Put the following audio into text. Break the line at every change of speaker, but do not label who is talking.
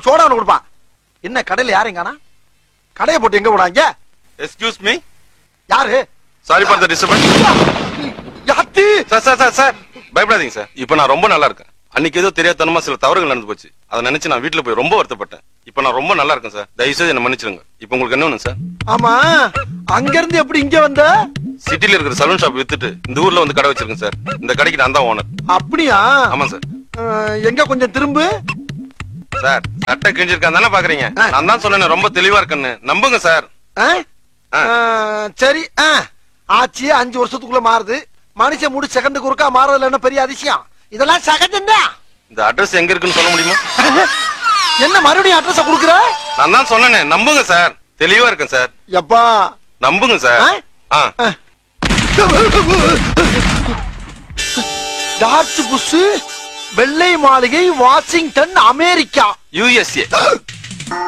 ஒரு சோடா ஒண்ணு கொடுப்பான் என்ன கடையில யாரும் காணா கடையை போட்டு எங்க போனாங்க
எக்ஸ்கியூஸ் மீ
யாரு
சாரி ஃபார் த டிஸ்டர்பன்ஸ்
யாத்தி
சார் சார் சார் சார் பயப்படாதீங்க சார் இப்போ நான் ரொம்ப நல்லா இருக்கேன் அன்னைக்கு ஏதோ தெரியாதனமா சில தவறுகள் நடந்து போச்சு அதை நினைச்சு நான் வீட்டுல போய் ரொம்ப வருத்தப்பட்டேன் இப்போ நான் ரொம்ப நல்லா இருக்கேன் சார் தயவு செய்து என்ன மன்னிச்சிடுங்க இப்போ உங்களுக்கு என்ன வேணும் சார்
ஆமா அங்க இருந்து எப்படி இங்க வந்த
சிட்டில இருக்கிற சலூன் ஷாப் வித்துட்டு இந்த ஊர்ல வந்து கடை வச்சிருக்கேன் சார் இந்த கடைக்கு நான் தான் ஓனர்
அப்படியா
ஆமா சார்
அஹ், எங்க கொஞ்சம் திரும்பு
சார் சட்டை கிழிஞ்சிருக்கான் தானே பாக்குறீங்க
ஆ.
நான் தான் சொன்னேன் ரொம்ப தெளிவா இருக்கேன்னு நம்புங்க சார்
அஹ்?
ஆ.
அஹ், சரி அஹ். ஆச்சு அஞ்சு வருஷத்துக்குள்ள மாறுது மனுஷன் முடி செகண்டுக்கு ஒருக்கா மாறதுல என்ன பெரிய அதிசயம் இதெல்லாம் சகஜம்தான்
இந்த அட்ரஸ் எங்க இருக்குன்னு சொல்ல முடியுமா
என்ன மறுபடியும் அட்ரஸ் குடுக்குற
நான் தான் சொன்னேனே நம்புங்க சார் தெளிவா இருக்கேன் சார்
எப்பா
நம்புங்க சார்
ஆ?
ஆ
டார்ச் புஷ் வெள்ளை மாளிகை வாஷிங்டன் அமெரிக்கா
யூஎஸ்ஏ